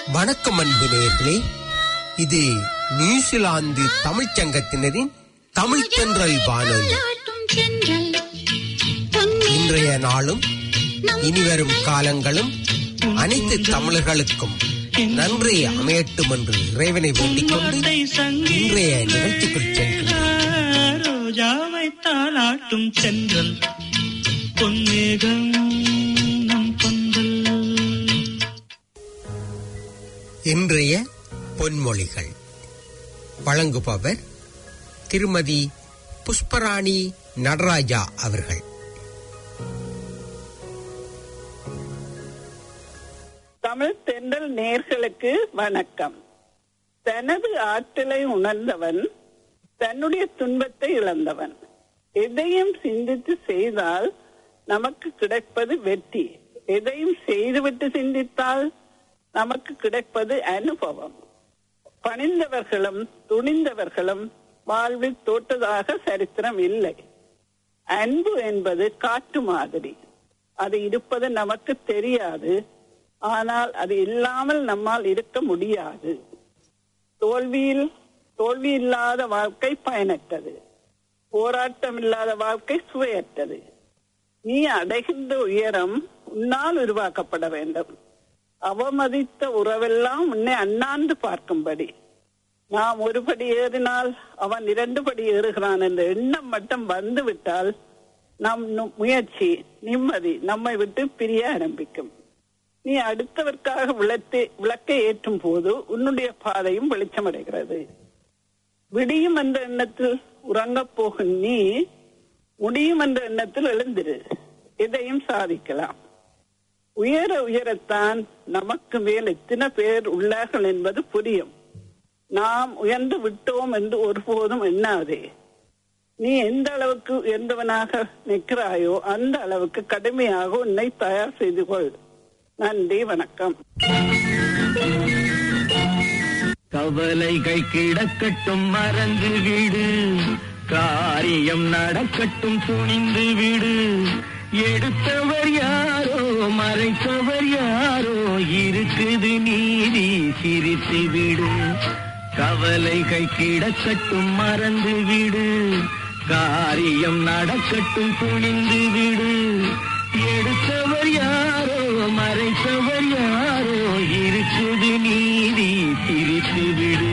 வணக்கம் அன்பு நேயர்களே இது நியூசிலாந்து தமிழ்ச் சங்கத்தினரின் தமிழ் தென்றல் வானொலி இன்றைய நாளும் இனிவரும் காலங்களும் அனைத்து தமிழர்களுக்கும் நன்றி அமையட்டும் என்று இறைவனை வேண்டிக் கொண்டு இன்றைய நிகழ்ச்சிக்குள் செல்கிறேன் ரோஜாவை தாளாட்டும் சென்றல் பொன்னேகம் நம் பந்தல் இன்றைய பொன்மொழிகள் வழங்குபவர் திருமதி புஷ்பராணி நடராஜா அவர்கள் தமிழ் தென்றல் நேர்களுக்கு வணக்கம் தனது ஆற்றலை உணர்ந்தவன் தன்னுடைய துன்பத்தை இழந்தவன் எதையும் சிந்தித்து செய்தால் நமக்கு கிடைப்பது வெற்றி எதையும் செய்துவிட்டு சிந்தித்தால் நமக்கு கிடைப்பது அனுபவம் பணிந்தவர்களும் துணிந்தவர்களும் வாழ்வில் தோற்றதாக சரித்திரம் இல்லை அன்பு என்பது காற்று மாதிரி அது இருப்பது நமக்கு தெரியாது ஆனால் அது இல்லாமல் நம்மால் இருக்க முடியாது தோல்வியில் தோல்வி இல்லாத வாழ்க்கை பயனற்றது போராட்டம் இல்லாத வாழ்க்கை சுவையற்றது நீ அடைகின்ற உயரம் உன்னால் உருவாக்கப்பட வேண்டும் அவமதித்த உறவெல்லாம் உன்னை அண்ணாந்து பார்க்கும்படி நாம் ஒரு படி ஏறினால் அவன் இரண்டு படி ஏறுகிறான் என்ற எண்ணம் மட்டும் வந்து விட்டால் நம் நு- முயற்சி நிம்மதி நம்மை விட்டு பிரிய ஆரம்பிக்கும் நீ அடுத்தவர்க்காக விளத்தை விளக்கை ஏற்றும் போது உன்னுடைய பாதையும் வெளிச்சமடைகிறது விடியும் என்ற எண்ணத்தில் உறங்கப் போகும் நீ முடியும் என்ற எண்ணத்தில் எழுந்திரு எதையும் சாதிக்கலாம் உயர உயரத்தான் நமக்கு மேல் எத்தனை பேர் உள்ளார்கள் என்பது புரியும் நாம் உயர்ந்து விட்டோம் என்று ஒருபோதும் எண்ணாதே நீ எந்த அளவுக்கு உயர்ந்தவனாக நிற்கிறாயோ அந்த அளவுக்கு கடுமையாக உன்னை தயார் செய்து கொள் நன்றி வணக்கம் கவலைகள் கிடக்கட்டும் மறந்து விடு காரியம் நடக்கட்டும் துணிந்து விடு எடுத்தவர் யாரோ மறைத்தவர் யாரோ இருக்குது நீதி சிரித்து விடு கவலைகள் கிடக்கட்டும் மறந்து விடு காரியம் நடக்கட்டும் துணிந்து விடு எடுத்தவர் யாரோ மறைத்தவர் யாரோ இருக்குது நீதி சிரித்து விடு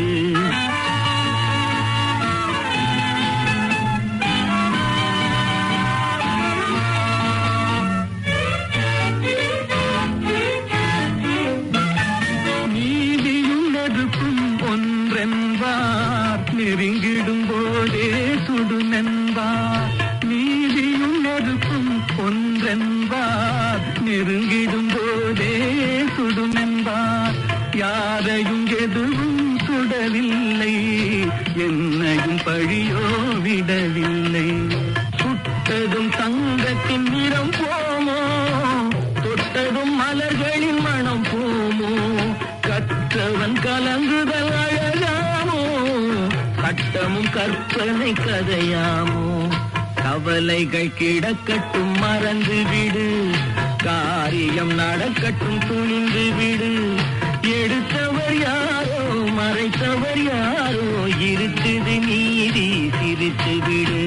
நீதியும் நெருப்பும் ஒன்றென்பார் நெருங்கிடும் போதே சுடுமென்பார் நீதியும் நெருப்பும் ஒன்றென்பார் நெருங்கிடும் போதே சுடுமென்பார் யாரையும் எதுவும் சுடவில்லை என்னையும் பழியோ விடவில்லை சுட்டதும் தங்கத்தின் நிறம் போமோ தொட்டதும் மலர்களின் மனம் போமோ கற்றவன் கலங்குதல் அழகாமோ சட்டமும் கற்பனை கதையாமோ கவலைகள் கிடக்கட்டும் மறந்து விடு காரியம் நடக்கட்டும் துணிந்து விடு எடுத்தவர் யாரோ மறைத்தவர் யாரோ இருக்குது நீதி சிரித்து விடு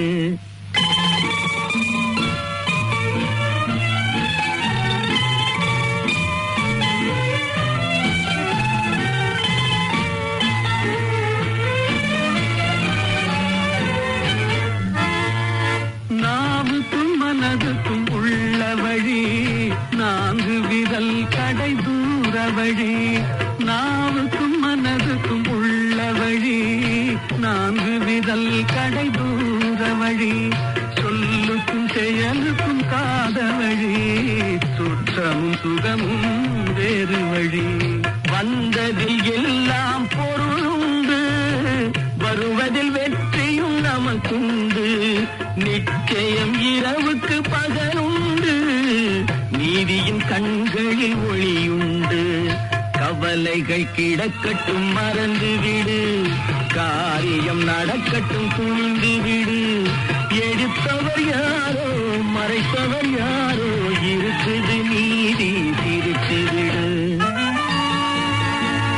நாவுக்கும் மனதுக்கும் உள்ள வழி நான்கு விரல் கடை தூர வழி நாவுக்கும் மனதுக்கும் உள்ள வழி நான்கு விரல் கடை தூர வழி சொல்லுக்கும் செயலுக்கும் காத வழி சுற்றமும் சுகமும் வேறு வழி வந்ததில் எல்லாம் பொருளுண்டு வருவதில் வெற்றியும் நமக்குண்டு நிச்சயம் இரவுக்கு பகலுண்டு நீதியின் கண்களில் ஒளியுண்டு கவலைகள் கிடக்கட்டும் மறந்து விடு காரியம் நடக்கட்டும் துணிந்து விடு எடுத்தவர் யாரோ மறைத்தவர் யாரோ இருக்குது நீதி சிரித்து விடு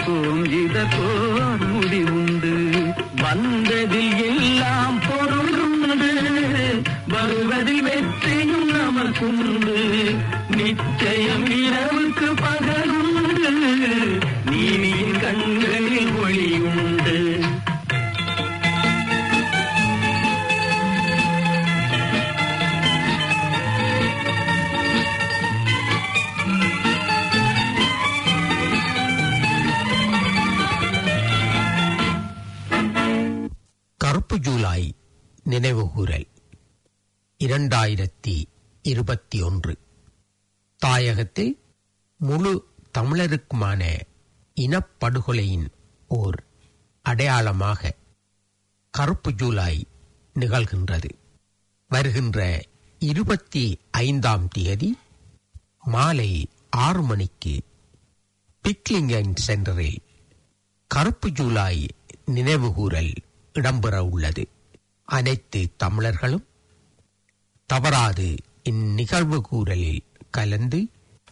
பார்ப்போம் இதற்கோர் முடிவுண்டு வந்ததில் எல்லாம் பொருளுண்டு வருவதில் வெற்றியும் நமக்குண்டு நிச்சயம் இரவுக்கு பகலுண்டு நீதியின் கண்களில் ஒளியுண்டு கருப்பு ஜூலை நினைவுகூரல் இரண்டாயிரத்தி இருபத்தி ஒன்று தாயகத்தில் முழு தமிழருக்குமான இனப்படுகொலையின் ஓர் அடையாளமாக கருப்பு ஜூலை நிகழ்கின்றது வருகின்ற இருபத்தி ஐந்தாம் தேதி மாலை ஆறு மணிக்கு பிக்லிங்கன் சென்டரில் கருப்பு ஜூலை நினைவுகூரல் இடம்பெற உள்ளது அனைத்து தமிழர்களும் தவறாது இந்நிகழ்வு கூறலில் கலந்து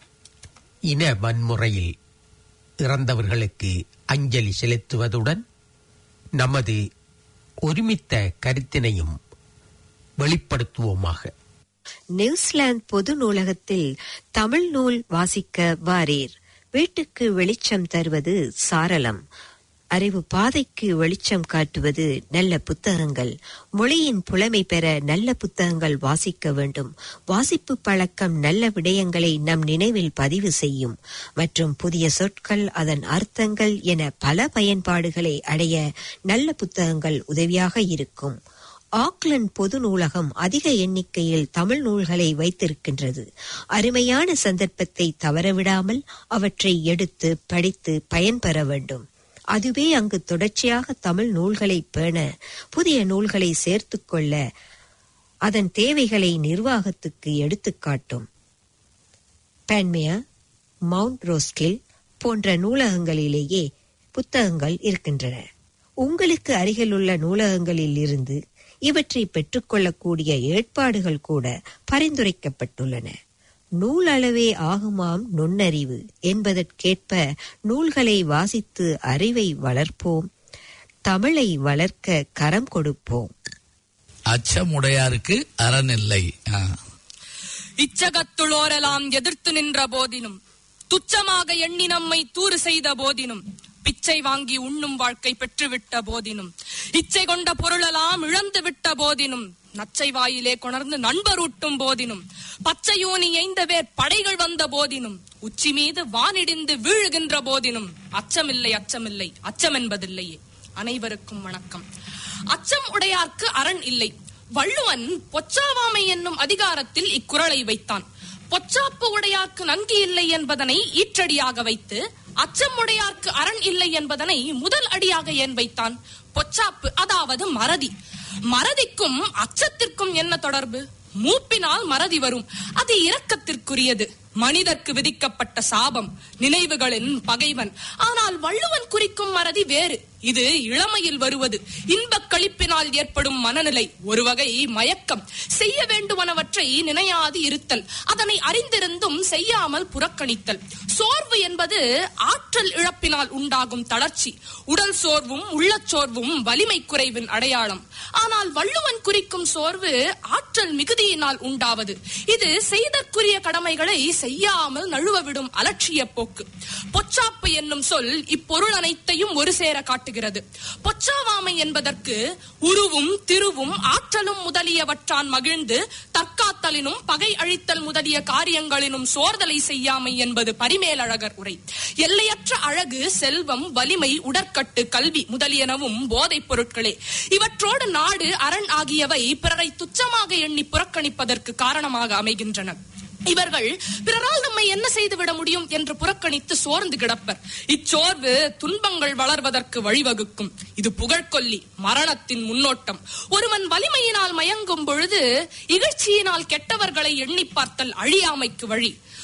இன வன்முறையில் இறந்தவர்களுக்கு அஞ்சலி செலுத்துவதுடன் நமது ஒருமித்த கருத்தினையும் வெளிப்படுத்துவோமாக நியூசிலாந்து பொது நூலகத்தில் தமிழ் நூல் வாசிக்க வாரீர் வீட்டுக்கு வெளிச்சம் தருவது சாரளம் அறிவு பாதைக்கு வெளிச்சம் காட்டுவது நல்ல புத்தகங்கள் மொழியின் புலமை பெற நல்ல புத்தகங்கள் வாசிக்க வேண்டும் வாசிப்பு பழக்கம் நல்ல விடயங்களை நம் நினைவில் பதிவு செய்யும் மற்றும் புதிய சொற்கள் அதன் அர்த்தங்கள் என பல பயன்பாடுகளை அடைய நல்ல புத்தகங்கள் உதவியாக இருக்கும் ஆக்லண்ட் பொது நூலகம் அதிக எண்ணிக்கையில் தமிழ் நூல்களை வைத்திருக்கின்றது அருமையான சந்தர்ப்பத்தை தவறவிடாமல் அவற்றை எடுத்து படித்து பயன்பெற வேண்டும் அதுவே அங்கு தொடர்ச்சியாக தமிழ் நூல்களை பேண புதிய நூல்களை சேர்த்துக் கொள்ள அதன் தேவைகளை நிர்வாகத்துக்கு எடுத்துக்காட்டும் பேன்மியா மவுண்ட் ரோஸ்கில் போன்ற நூலகங்களிலேயே புத்தகங்கள் இருக்கின்றன உங்களுக்கு அருகிலுள்ள நூலகங்களில் இருந்து இவற்றை பெற்றுக்கொள்ளக்கூடிய ஏற்பாடுகள் கூட பரிந்துரைக்கப்பட்டுள்ளன நூல் அளவே ஆகுமாம் நுண்ணறிவு என்பதற்கேற்ப நூல்களை வாசித்து அறிவை வளர்ப்போம் தமிழை வளர்க்க கரம் கொடுப்போம் அச்சமுடையாருக்கு அறநில்லை ஆ. இச்சகத்துளோரெல்லாம் எதிர்த்து நின்ற போதினும் துச்சமாக எண்ணி நம்மை தூறு செய்த போதினும் பிச்சை வாங்கி உண்ணும் வாழ்க்கை பெற்றுவிட்ட போதினும் இச்சை கொண்ட பொருளெல்லாம் இழந்து விட்ட போதினும் நச்சை வாயிலே கொணர்ந்து நண்பரூட்டும் போதினும் பச்சையோனி எய்ந்த வேர் படைகள் வந்த போதினும் உச்சி மீது வானிடிந்து வீழுகின்ற போதினும் அச்சமில்லை அச்சமில்லை அச்சம் என்பதில்லையே அனைவருக்கும் வணக்கம் அச்சம் உடையார்க்கு அரண் இல்லை வள்ளுவன் பொச்சாவாமை என்னும் அதிகாரத்தில் இக்குறளை வைத்தான் பொச்சாப்பு உடையார்க்கு நன்கு இல்லை என்பதனை ஈற்றடியாக வைத்து அச்சம் உடையார்க்கு அரண் இல்லை என்பதனை முதல் அடியாக ஏன் வைத்தான் பொச்சாப்பு அதாவது மறதி மறதிக்கும் அச்சத்திற்கும் என்ன தொடர்பு மூப்பினால் மறதி வரும் அது இரக்கத்திற்குரியது மனிதர்க்கு விதிக்கப்பட்ட சாபம் நினைவுகளின் பகைவன் ஆனால் வள்ளுவன் குறிக்கும் மறதி வேறு இது இளமையில் வருவது இன்பக் களிப்பினால் ஏற்படும் மனநிலை ஒரு வகை மயக்கம் செய்ய வேண்டுவனவற்றை நினையாது இருத்தல் அதனை அறிந்திருந்தும் செய்யாமல் புறக்கணித்தல் சோர்வு என்பது ஆற்றல் இழப்பினால் உண்டாகும் தளர்ச்சி உடல் சோர்வும் உள்ளச் சோர்வும் வலிமை குறைவின் அடையாளம் ஆனால் வள்ளுவன் குறிக்கும் சோர்வு ஆற்றல் மிகுதியினால் உண்டாவது இது செய்தற்குரிய கடமைகளை செய்யாமல் நழுவவிடும் அலட்சிய போக்கு பொச்சாப்பு என்னும் சொல் இப்பொருள் அனைத்தையும் ஒரு சேர காட்டுகிறது பொச்சாவாமை என்பதற்கு உருவும் திருவும் ஆற்றலும் முதலியவற்றான் மகிழ்ந்து தற்காத்தலினும் பகை அழித்தல் முதலிய காரியங்களினும் சோர்தலை செய்யாமை என்பது பரிமேலழகர் உரை எல்லையற்ற அழகு செல்வம் வலிமை உடற்கட்டு கல்வி முதலியனவும் போதைப் பொருட்களே இவற்றோடு நாடு அரண் ஆகியவை பிறரை துச்சமாக எண்ணி புறக்கணிப்பதற்கு காரணமாக அமைகின்றன இவர்கள் பிறரால் நம்மை என்ன செய்துவிட முடியும் என்று புறக்கணித்து சோர்ந்து கிடப்பர் இச்சோர்வு துன்பங்கள் வளர்வதற்கு வழிவகுக்கும் இது புகழ்கொல்லி மரணத்தின் முன்னோட்டம் ஒருவன் வலிமையினால் மயங்கும் பொழுது இகழ்ச்சியினால் கெட்டவர்களை எண்ணி பார்த்தல் அழியாமைக்கு வழி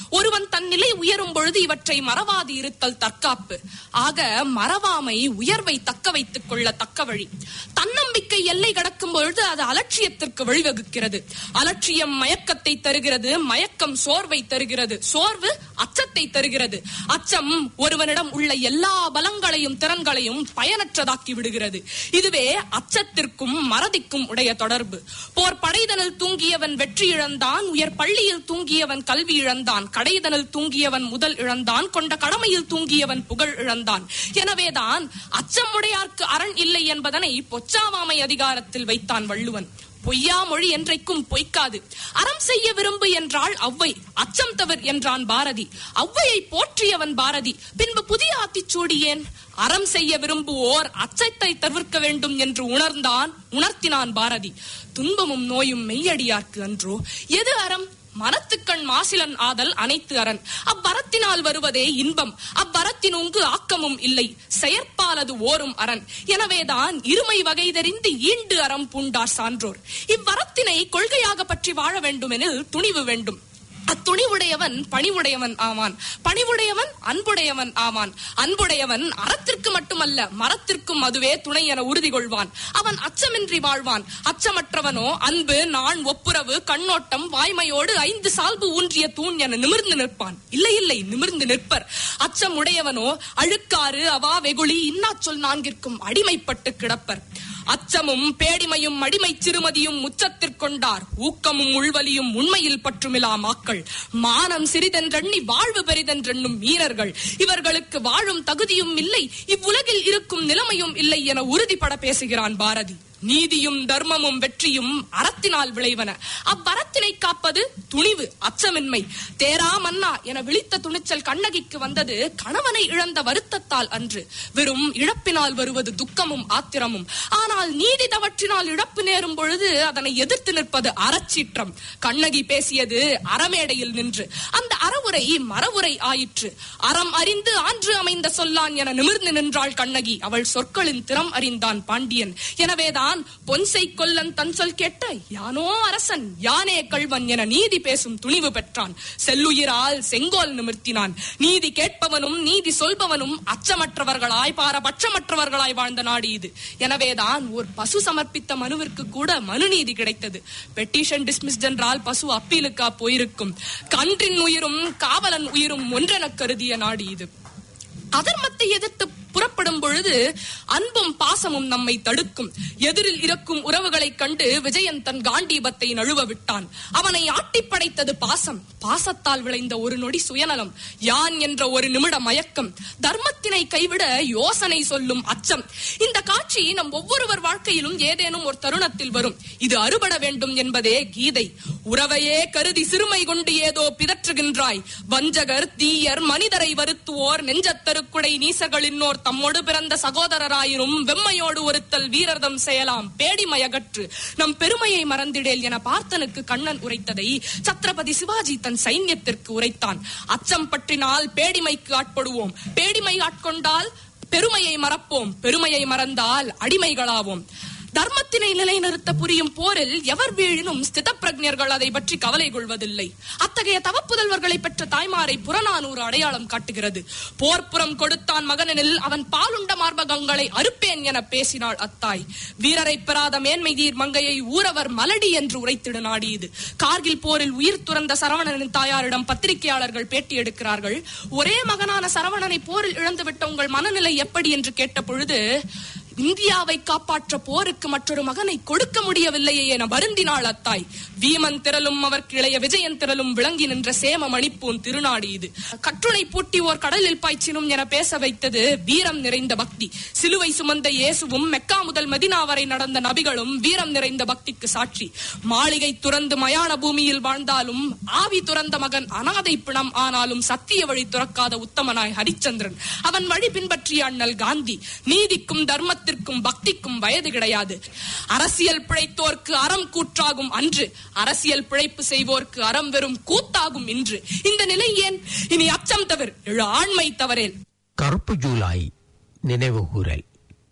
ஒருவன் தன் நிலை உயரும் பொழுது இவற்றை மறவாது இருத்தல் தற்காப்பு ஆக மறவாமை உயர்வை தக்க வைத்துக் கொள்ள தக்க வழி தன்னம்பிக்கை எல்லை கடக்கும் பொழுது அது அலட்சியத்திற்கு வழிவகுக்கிறது அலட்சியம் மயக்கத்தை தருகிறது மயக்கம் சோர்வை தருகிறது சோர்வு அச்சத்தை தருகிறது அச்சம் ஒருவனிடம் உள்ள எல்லா பலங்களையும் திறன்களையும் பயனற்றதாக்கி விடுகிறது இதுவே அச்சத்திற்கும் மறதிக்கும் உடைய தொடர்பு போர் படைதனில் தூங்கியவன் வெற்றி இழந்தான் உயர் பள்ளியில் தூங்கியவன் கல்வி இழந்தான் கடைதனில் தூங்கியவன் முதல் இழந்தான் கொண்ட கடமையில் தூங்கியவன் புகழ் இழந்தான் எனவேதான் அச்சமுடையார்க்கு அரண் இல்லை என்பதனை பொச்சாவாமை அதிகாரத்தில் வைத்தான் வள்ளுவன் பொய்யா மொழி என்றைக்கும் பொய்க்காது அறம் செய்ய விரும்பு என்றாள் அவ்வை அச்சம் தவிர் என்றான் பாரதி அவ்வையை போற்றியவன் பாரதி பின்பு புதிய ஆத்திச்சூடி ஏன் அறம் செய்ய விரும்புவோர் அச்சத்தை தவிர்க்க வேண்டும் என்று உணர்ந்தான் உணர்த்தினான் பாரதி துன்பமும் நோயும் மெய்யடியார்க்கு அன்றோ எது அறம் மனத்துக்கண் மாசிலன் ஆதல் அனைத்து அரண் அவ்வரத்தினால் வருவதே இன்பம் அவ்வரத்தினுங்கு ஆக்கமும் இல்லை செயற்பாலது ஓரும் அரண் எனவேதான் இருமை வகை தெரிந்து ஈண்டு அறம் பூண்டார் சான்றோர் இவ்வரத்தினை கொள்கையாக பற்றி வாழ வேண்டுமெனில் துணிவு வேண்டும் அத்துணிவுடையவன் பணிவுடையவன் ஆவான் பணிவுடையவன் அன்புடையவன் ஆவான் அன்புடையவன் அறத்திற்கு மட்டுமல்ல மரத்திற்கும் அதுவே துணை என உறுதி கொள்வான் அவன் அச்சமின்றி வாழ்வான் அச்சமற்றவனோ அன்பு நான் ஒப்புரவு கண்ணோட்டம் வாய்மையோடு ஐந்து சால்பு ஊன்றிய தூண் என நிமிர்ந்து நிற்பான் இல்லை இல்லை நிமிர்ந்து நிற்பர் அச்சம் உடையவனோ அழுக்காறு அவா வெகுளி இன்னாச்சொல் நான்கிற்கும் அடிமைப்பட்டு கிடப்பர் அச்சமும் பேடிமையும் அடிமை சிறுமதியும் உச்சத்திற்கொண்டார் ஊக்கமும் உள்வலியும் உண்மையில் பற்றுமிலா மாக்கள் மானம் சிறிதென்றெண்ணி வாழ்வு பெரிதென்றெண்ணும் வீரர்கள் இவர்களுக்கு வாழும் தகுதியும் இல்லை இவ்வுலகில் இருக்கும் நிலைமையும் இல்லை என உறுதிப்பட பேசுகிறான் பாரதி நீதியும் தர்மமும் வெற்றியும் அறத்தினால் விளைவன அவ்வரத்தினை காப்பது துணிவு அச்சமின்மை தேரா மன்னா என விழித்த துணிச்சல் கண்ணகிக்கு வந்தது கணவனை இழந்த வருத்தத்தால் அன்று வெறும் இழப்பினால் வருவது துக்கமும் ஆத்திரமும் ஆனால் நீதி தவற்றினால் இழப்பு நேரும் பொழுது அதனை எதிர்த்து நிற்பது அறச்சீற்றம் கண்ணகி பேசியது அறமேடையில் நின்று அந்த அறவுரை மரவுரை ஆயிற்று அறம் அறிந்து ஆன்று அமைந்த சொல்லான் என நிமிர்ந்து நின்றாள் கண்ணகி அவள் சொற்களின் திறம் அறிந்தான் பாண்டியன் எனவேதான் பொன்சை கொல்லன் தன் சொல் கேட்ட யானோ அரசன் யானே கள்வன் என நீதி பேசும் துணிவு பெற்றான் செல்லுயிரால் செங்கோல் நிமிர்த்தினான் நீதி கேட்பவனும் நீதி சொல்பவனும் அச்சமற்றவர்களாய் பாரபட்சமற்றவர்களாய் வாழ்ந்த நாடு இது எனவேதான் ஒரு பசு சமர்ப்பித்த மனுவிற்கு கூட மனு நீதி கிடைத்தது பெட்டிஷன் டிஸ்மிஸ்ட் என்றால் பசு அப்பீலுக்கா போயிருக்கும் கன்றின் உயிரும் காவலன் உயிரும் ஒன்றென கருதிய நாடு இது அதர்மத்தை எதிர்த்து புறப்படும் பொழுது அன்பும் பாசமும் நம்மை தடுக்கும் எதிரில் இருக்கும் உறவுகளைக் கண்டு விஜயன் தன் காண்டீபத்தை நழுவ விட்டான் அவனை ஆட்டி படைத்தது பாசம் பாசத்தால் விளைந்த ஒரு நொடி சுயநலம் யான் என்ற ஒரு நிமிட மயக்கம் தர்மத்தினை கைவிட யோசனை சொல்லும் அச்சம் இந்த காட்சி நம் ஒவ்வொருவர் வாழ்க்கையிலும் ஏதேனும் ஒரு தருணத்தில் வரும் இது அறுபட வேண்டும் என்பதே கீதை உறவையே கருதி சிறுமை கொண்டு ஏதோ பிதற்றுகின்றாய் வஞ்சகர் தீயர் மனிதரை வருத்துவோர் நெஞ்சத்தருக்குடை நீசர்களின்னோர் தம்மோடு பிறந்த சகோதரராயினும் வெம்மையோடு ஒருத்தல் வீரர்தம் செய்யலாம் பேடிமயகற்று நம் பெருமையை மறந்திடேல் என பார்த்தனுக்கு கண்ணன் உரைத்ததை சத்ரபதி சிவாஜி தன் சைன்யத்திற்கு உரைத்தான் அச்சம் பற்றினால் பேடிமைக்கு ஆட்படுவோம் பேடிமை ஆட்கொண்டால் பெருமையை மறப்போம் பெருமையை மறந்தால் அடிமைகளாவோம் தர்மத்தினை நிலைநிறுத்த புரியும் போரில் எவர் வீழினும் ஸ்தித பிரஜர்கள் அதை பற்றி கவலை கொள்வதில்லை அத்தகைய தவப்புதல்வர்களை பெற்ற தாய்மாரை புறநானூறு அடையாளம் காட்டுகிறது போர்ப்புறம் கொடுத்தான் மகனெனில் அவன் பாலுண்ட மார்பகங்களை அறுப்பேன் என பேசினாள் அத்தாய் வீரரை பெறாத மேன்மை தீர் மங்கையை ஊரவர் மலடி என்று உரைத்திட நாடி இது கார்கில் போரில் உயிர் துறந்த சரவணனின் தாயாரிடம் பத்திரிகையாளர்கள் பேட்டி எடுக்கிறார்கள் ஒரே மகனான சரவணனை போரில் இழந்துவிட்ட உங்கள் மனநிலை எப்படி என்று கேட்ட பொழுது இந்தியாவை காப்பாற்ற போருக்கு மற்றொரு மகனை கொடுக்க முடியவில்லையே என வருந்தினாள் அத்தாய் வீமன் திரளும் அவர்க்கு இளைய விஜயன் திரளும் விளங்கி நின்ற சேம மணிப்பூன் திருநாடு இது கற்றுணை பூட்டி ஓர் கடலில் பாய்ச்சினும் என பேச வைத்தது வீரம் நிறைந்த பக்தி சிலுவை சுமந்த இயேசுவும் மெக்கா முதல் மதினா வரை நடந்த நபிகளும் வீரம் நிறைந்த பக்திக்கு சாட்சி மாளிகை துறந்து மயான பூமியில் வாழ்ந்தாலும் ஆவி துறந்த மகன் அனாதை பிணம் ஆனாலும் சத்திய வழி துறக்காத உத்தமனாய் ஹரிச்சந்திரன் அவன் வழி பின்பற்றிய அண்ணல் காந்தி நீதிக்கும் தர்மத்திற்கும் பக்திக்கும் வயது கிடையாது அரசியல் பிழைத்தோர்க்கு அறம் கூற்றாகும் அன்று அரசியல் பிழைப்பு செய்வோர்க்கு அறம் வெறும் கூத்தாகும் இன்று இந்த நிலை ஏன் இனி அச்சம் தவிர எழு ஆண்மை தவறேல் கருப்பு ஜூலை நினைவுகூரல்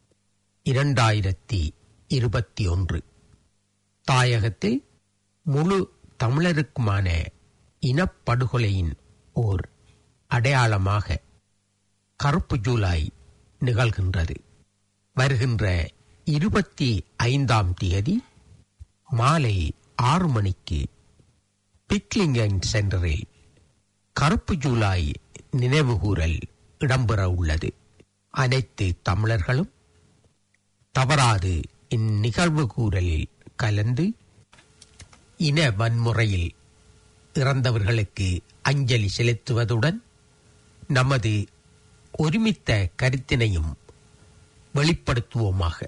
இரண்டாயிரத்தி இருபத்தி ஒன்று தாயகத்தில் முழு தமிழருக்குமான இனப்படுகொலையின் ஓர் அடையாளமாக கருப்பு ஜூலை நிகழ்கின்றது வருகின்ற இருபத்தி ஐந்தாம் தேதி மாலை ஆறு மணிக்கு பிக்லிங்கன் சென்டரில் கருப்பு ஜூலை நினைவுகூரல் இடம்பெற உள்ளது அனைத்து தமிழர்களும் தவறாது இந்நிகழ்வு கூறலில் கலந்து இன வன்முறையில் இறந்தவர்களுக்கு அஞ்சலி செலுத்துவதுடன் நமது ஒருமித்த கருத்தினையும் வெளிப்படுத்துவோமாக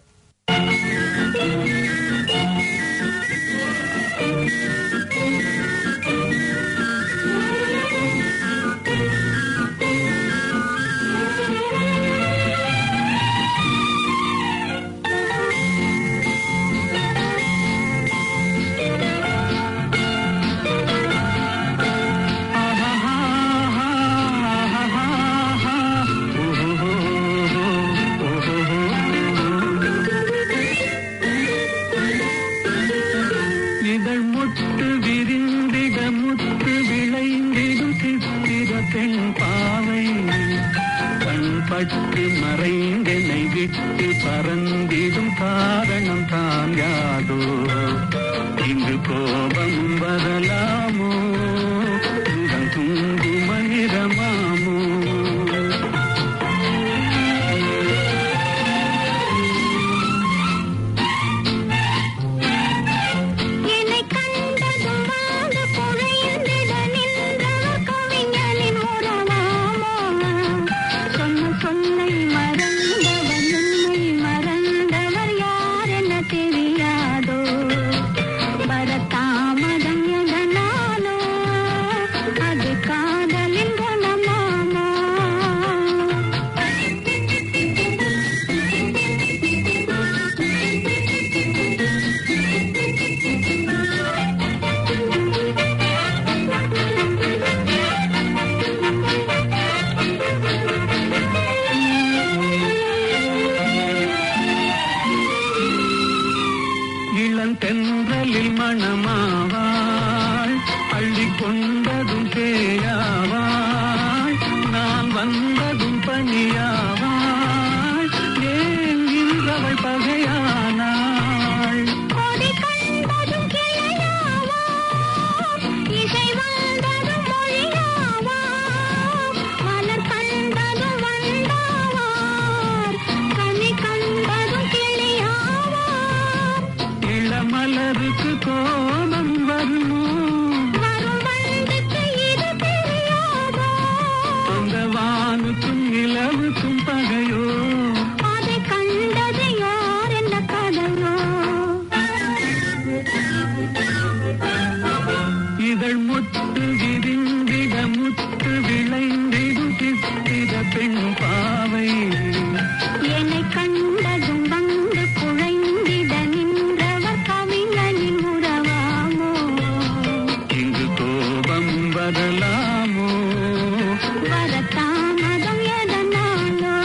இதழ் முட்டு விரிந்திட முத்து விளைந்திடும் சித்திர பெண் பாவை கண் பட்டு மறைந்தெனை விட்டு பறந்திடும் காரணம் தான் யாதோ இங்கு கோபம் வரலாமோ உங்கள் குங்கும நிறமாமோ என்னை கண்டதும் வாழ்ந்து பொழைந்திட நின்றவர் கவிஞனின் உறவாமோ சொன்ன சொல்லை மறந்தவர் உண்மை மறந்தவர் யார் என தெரியாதோ வரத்தாமதம் எதனாலோ அது காதலின் குணமாமோ இளந்தென்றலில் மணமாவாள் அள்ளி கொண்டதும் தேயாவாள் நான் வந்ததும் பணியாவாள் ஏன் இன்றவள் பகையானாள் கொடி கண்டதும் கிளையாவா இசை வந்ததும் மொழியாவா மலர் கண்டதும் வந்தாவார் கனி கண்டதும் கிளியாவா இளமலருக்கு கோபம் வருமோ வரும் வண்டுக்கு இது தெரியாதோ அந்த வானுக்கும் நிலவுக்கும் பகையோ அதை கண்டது யார் என்ற கதையோ இதழ் முட்டு விரிந்திட முட்டு விளைந்திடும் சித்திர பெண் பாவை என்னை கண்டதும் வந்து குழைந்திட நின்றவர் கவிஞனின் உறவாமோ இங்கு கோபம் வரலாமோ வரத்தாமதம் எதனாலோ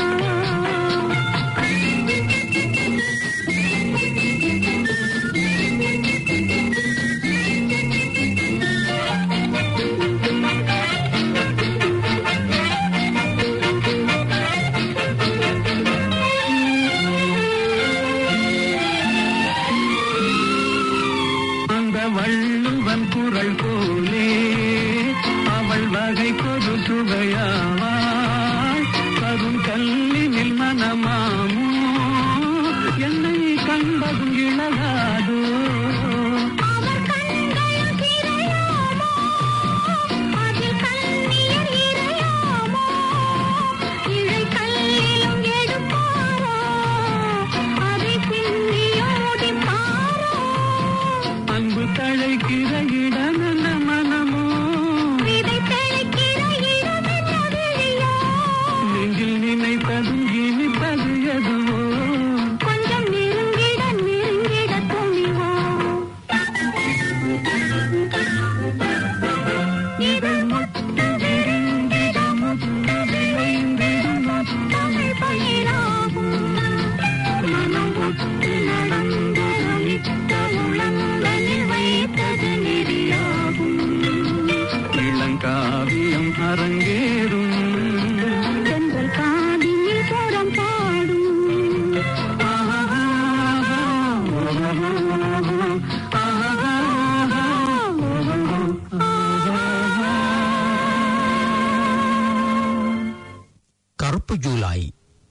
அந்த வள்ளுவன் குரல் போலே அவள் வகை கொடு சுவையாவாள் கரும் கல்லினில் மனமாமோ என்னை கண்டதும் இழகாதோ அவர் கண்கள் திரையாமோ அதில் கண்ணீர் இறையாமோ இழை கல்லிலும் எடுப்பாரோ அதை பின்னியும் முடிப்பாரோ அன்பு தழைக்கிற இடம் என்ன மனமோ விதை தெளிக்கிற இடமென்ன விழியோ நெஞ்சில் நினைப்பதும் இனிப்பது எதுவோ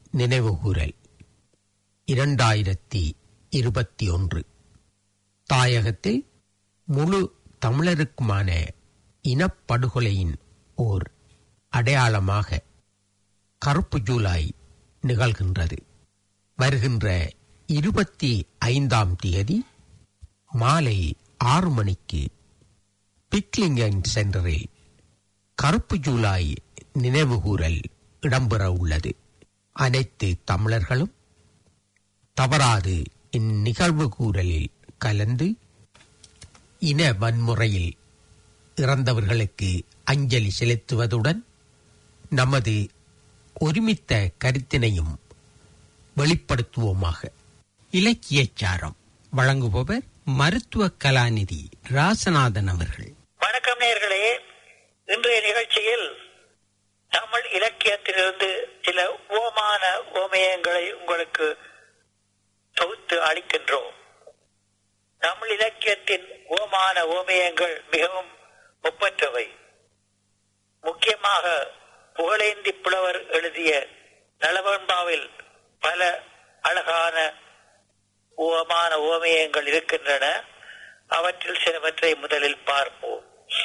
நினைவுகூரல் இரண்டாயிரத்தி இருபத்தி ஒன்று தாயகத்தில் முழு தமிழருக்குமான இனப்படுகொலையின் ஓர் அடையாளமாக கருப்பு ஜூலை நிகழ்கின்றது வருகின்ற இருபத்தி ஐந்தாம் தேதி மாலை ஆறு மணிக்கு பிக்லிங்கன் சென்டரில் கருப்பு ஜூலை நினைவுகூரல் இடம்பெற உள்ளது அனைத்து தமிழர்களும் தவறாது இந்நிகழ்வு கூறலில் கலந்து இன வன்முறையில் இறந்தவர்களுக்கு அஞ்சலி செலுத்துவதுடன் நமது ஒருமித்த கருத்தினையும் வெளிப்படுத்துவோமாக இலக்கியச்சாரம் வழங்குபவர் மருத்துவ கலாநிதி ராசநாதன் அவர்கள் வணக்கம் நேர்களே இன்றைய நிகழ்ச்சியில் தமிழ் இலக்கியத்திலிருந்து சில ஓமான ஓமயங்களை உங்களுக்கு தொகுத்து அளிக்கின்றோம் தமிழ் இலக்கியத்தின் ஓமான ஓமயங்கள் மிகவும் ஒப்பற்றவை முக்கியமாக புகழேந்தி புலவர் எழுதிய நலவன்பாவில் பல அழகான ஓமான ஓமயங்கள் இருக்கின்றன அவற்றில் சிலவற்றை முதலில் பார்ப்போம்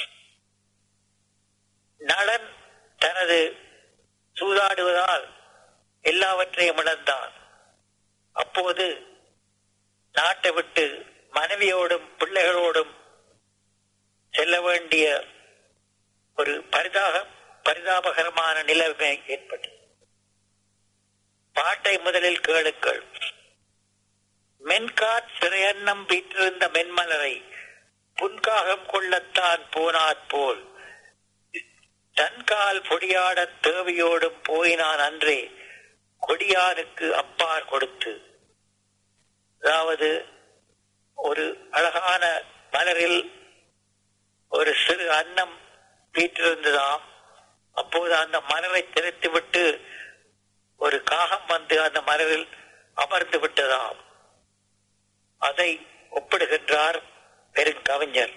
நளன் தனது சூதாடுவதால் எல்லாவற்றையும் இழந்தான் அப்போது நாட்டை விட்டு மனைவியோடும் பிள்ளைகளோடும் செல்ல வேண்டிய ஒரு பரிதாக பரிதாபகரமான நிலைமை ஏற்பட்டது பாட்டை முதலில் கேளுங்கள் மென்காட் சிறையன்னம் வீற்றிருந்த மென்மலரை புன்காகம் கொள்ளத்தான் போனாற் போல் தன்கால் பொடியாடத் தேவியோடும் போயினான் அன்றே கொடியானுக்கு அப்பார் கொடுத்து அதாவது ஒரு அழகான மலரில் ஒரு சிறு அன்னம் வீற்றிருந்ததாம் அப்போது அந்த மலரை திறத்து விட்டு ஒரு காகம் வந்து அந்த மலரில் அமர்ந்து விட்டதாம் அதை ஒப்பிடுகின்றார் பெருங்கவிஞர்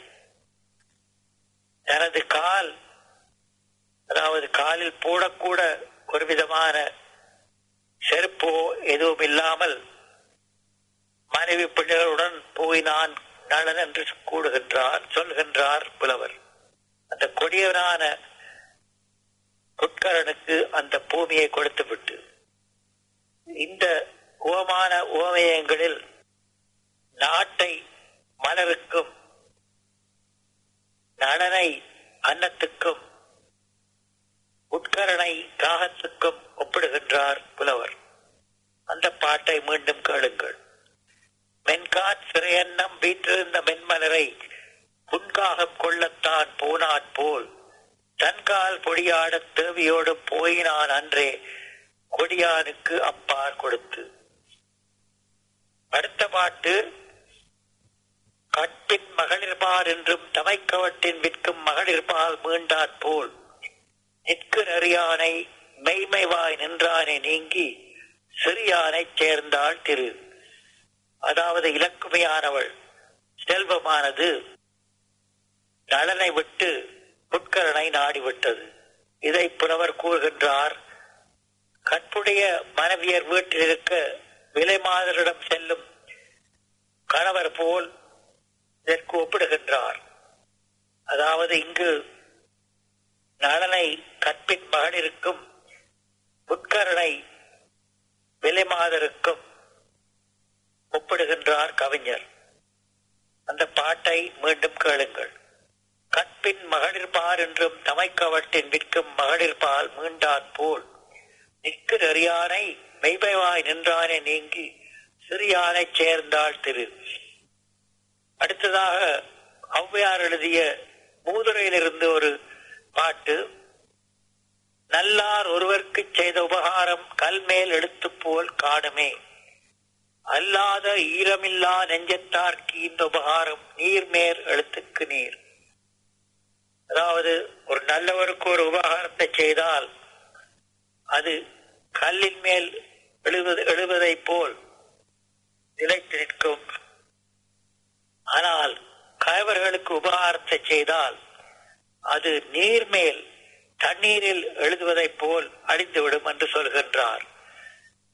தனது கால் அதாவது காலில் போடக்கூட ஒரு விதமான செருப்போ எதுவும் இல்லாமல் மனைவி பிள்ளைகளுடன் போய் நான் நலன் என்று கூடுகின்றார் சொல்கின்றார் புலவர் அந்த கொடியவனான குட்கரனுக்கு அந்த பூமியை கொடுத்து விட்டு இந்த ஓமான ஓமயங்களில் நாட்டை மலருக்கும் நலனை அன்னத்துக்கும் உட்கரணை காகத்துக்கும் ஒப்பிடுகின்றார் புலவர் அந்த பாட்டை மீண்டும் கேளுங்கள் மென்காட் சிறையன்னம் வீற்றிருந்த மென்மலரை புன்காகம் கொள்ளத்தான் போனாற் போல் தன்கால் பொடியாடத் தேவியோடு போயினான் அன்றே கொடியானுக்கு அப்பார் கொடுத்து அடுத்த பாட்டு கட்டின் மகளிர்பார் என்றும் தமைக்கவட்டின் விற்கும் மகளிர்பால் மீண்டாற் போல் நிற்கு நெறியானை மெய்மைவாய் நின்றானே நீங்கி சிறியானைச் சேர்ந்தாள் திரு அதாவது இலக்குமையானவள் செல்வமானது நலனை விட்டு புட்கரனை நாடிவிட்டது இதை புலவர் கூறுகின்றார் கற்புடைய மனைவியர் வீட்டில் இருக்க விலை மாதரிடம் செல்லும் கணவர் போல் இதற்கு ஒப்பிடுகின்றார் அதாவது இங்கு நலனை கற்பின் மகளிருக்கும் புட்கரனை விலை மாதருக்கும் ஒப்பிடுகின்றார் கவிஞர் அந்த பாட்டை மீண்டும் கேளுங்கள் கற்பின் மகளிர் பார் என்றும் தமைக்கவட்டின் விற்கும் மகளிர் பால் மீண்டாற் போல் நிற்கு நெறியானை மெய்பைவாய் நின்றானே நீங்கி சிறியானைச் சேர்ந்தாள் திரு அடுத்ததாக ஔவையார் எழுதிய மூதுரையிலிருந்து ஒரு பாட்டு நல்லார் ஒருவர்க்கு செய்த உபகாரம் கல்மேல் எழுத்து போல் காணுமே அல்லாத ஈரமில்லா நெஞ்சத்தார்க்கு இந்த உபகாரம் நீர்மேர் எழுத்துக்கு நீர் அதாவது ஒரு நல்லவருக்கு ஒரு உபகாரத்தை செய்தால் அது கல்லின் மேல் எழுவது எழுவதைப் போல் நிலைத்து நிற்கும் ஆனால் கயவர்களுக்கு உபகாரத்தை செய்தால் அது நீர் மேல் தண்ணீரில் எழுதுவதைப் போல் அழிந்துவிடும் என்று சொல்கின்றார்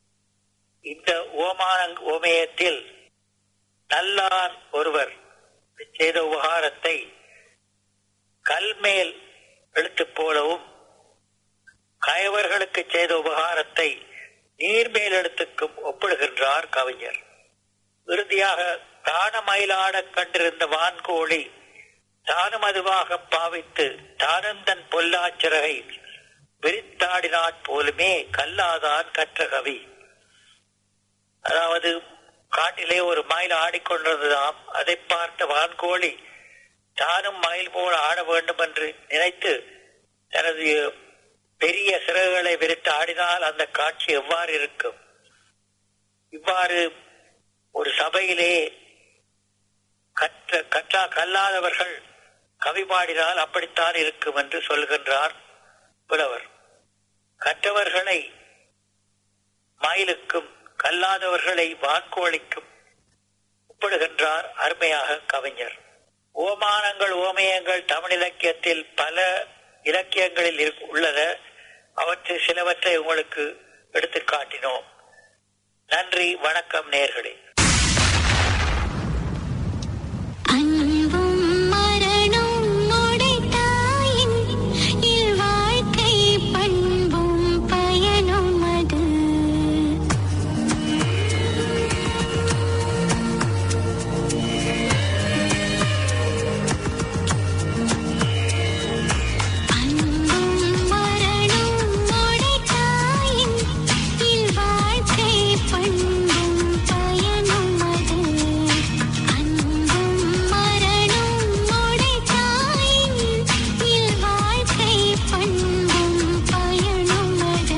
இந்த ஓமான ஓமேயத்தில் நல்லான் ஒருவர் செய்த உபகாரத்தை கல்மேல் எழுத்து போலவும் கயவர்களுக்கு செய்த உபகாரத்தை நீர்மேல் எழுத்துக்கும் ஒப்பிடுகின்றார் கவிஞர் இறுதியாக தானமயிலாடக் கண்டிருந்த வான்கோழி தானும் அதுவாக பாவித்து தானந்தன் பொல்லாச்சிறகை விரித்தாடினாற் போலுமே கல்லாதான் கற்ற கவி அதாவது காட்டிலே ஒரு மயில் ஆடிக்கொண்டிருந்ததாம் அதை பார்த்த வான்கோழி தானும் மயில் போல் ஆட வேண்டும் என்று நினைத்து தனது பெரிய சிறகுகளை விரித்து ஆடினால் அந்த காட்சி எவ்வாறு இருக்கும் இவ்வாறு ஒரு சபையிலே கற்ற கற்றா கல்லாதவர்கள் கவி பாடினால் அப்படித்தான் இருக்கும் என்று சொல்கின்றார் புலவர் கற்றவர்களை மயிலுக்கும் கல்லாதவர்களை வான்கோழிக்கும் ஒப்பிடுகின்றார் அருமையாக கவிஞர் ஓமானங்கள் ஓமயங்கள் தமிழ் இலக்கியத்தில் பல இலக்கியங்களில் இரு- உள்ளத அவற்றில் சிலவற்றை உங்களுக்கு எடுத்து காட்டினோம் நன்றி வணக்கம் நேர்களே அன்பும் மரணம் உடைத்தாயின் இல்வாழ்க்கை பண்பும் பயனும் அது அன்பும் மரணம் உடைத்தாயின் இல்வாழ்க்கை பண்பும் பயனும் அது அன்பும் மரணம் உடைத்தாயின் இல்வாழ்க்கை பண்பும் பயனும் அது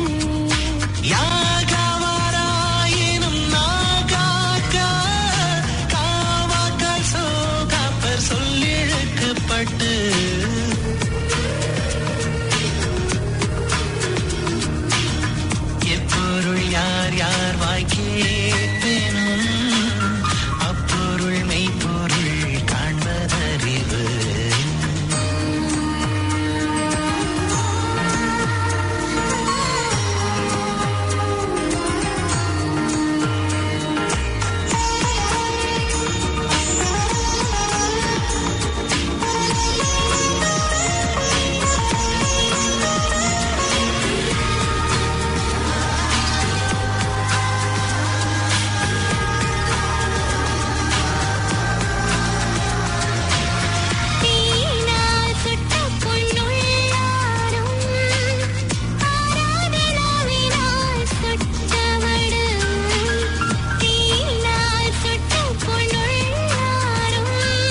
யாகாவாராயினும் நாகாக்க காவாக்கால் சோகாப்பர் சொல்லிழுக்கப்பட்டு எப்பொருள் யார் யார் வாய் கேட்பேனும் அப்பொருள் மெய்ப்பொருள் காண்பதறிவு தீனால் சுட்ட பொன்னுள்ளாரும் ஆராதனாவினால் சுட்டவடு தீனால் சுட்ட பொன்னுள்ளாரும்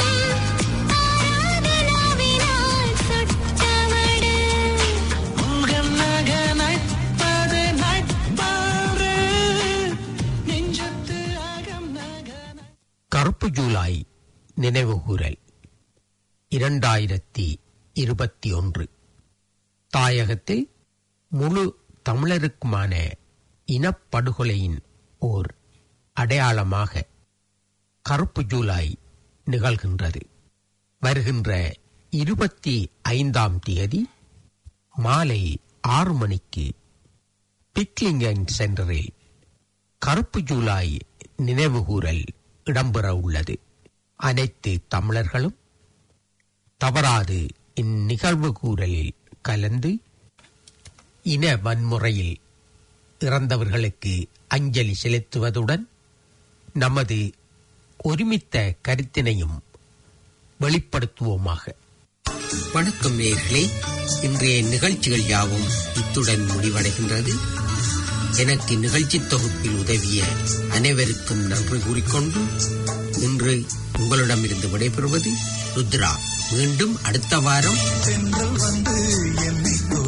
ஆராதனாவினால் சுட்டவடு உங்கள் நக நட்பது நட்பாறு நெஞ்சத்து அகம் நக கருப்பு ஜூலை நினைவுகூரல் இரண்டாயிரத்தி இருபத்தி ஒன்று தாயகத்தில் முழு தமிழருக்குமான இனப்படுகொலையின் ஓர் அடையாளமாக கருப்பு ஜூலை நிகழ்கின்றது வருகின்ற இருபத்தி ஐந்தாம் தேதி மாலை ஆறு மணிக்கு பிக்லிங்கன் சென்டரில் கருப்பு ஜூலை நினைவுகூரல் இடம்பெற உள்ளது அனைத்து தமிழர்களும் தவறாது இந்நிகழ்வு கூறலில் கலந்து இன வன்முறையில் இறந்தவர்களுக்கு அஞ்சலி செலுத்துவதுடன் நமது ஒருமித்த கருத்தினையும் வெளிப்படுத்துவோமாக வணக்கம் நேர்களே இன்றைய நிகழ்ச்சிகள் யாவும் இத்துடன் முடிவடைகின்றது எனக்கு நிகழ்ச்சி தொகுப்பில் உதவிய அனைவருக்கும் நன்றி கூறிக்கொண்டு இன்று உங்களிடமிருந்து விடைபெறுவது ருத்ரா மீண்டும் அடுத்த வாரம் தென்றல் வந்து என்னை